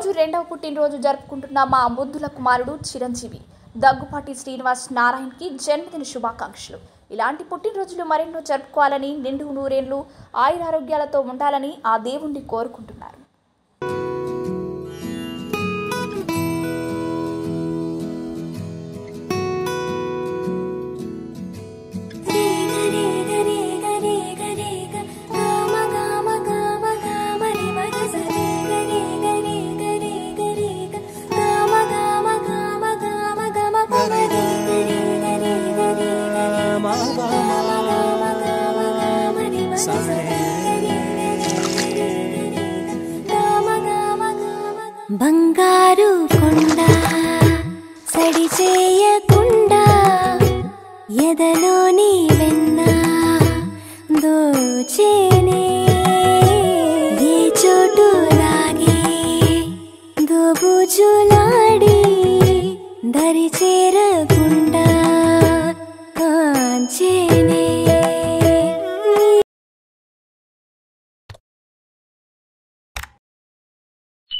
ఈరోజు రెండవ పుట్టినరోజు జరుపుకుంటున్న మా ముద్దుల కుమారుడు చిరంజీవి దగ్గుపాటి శ్రీనివాస్ నారాయణ్కి జన్మదిన శుభాకాంక్షలు ఇలాంటి పుట్టినరోజులు మరెన్నో జరుపుకోవాలని నిండు నూరేళ్లు ఆయురారోగ్యాలతో ఉండాలని ఆ దేవుణ్ణి కోరుకుంటున్నారు బంగారు కొండ సడి చేయకుండా ఎదలోని వెన్న దోచేనే ఏ చోటు లాగే దోబుజులాడి దరి చేరకుండా కాంచేనే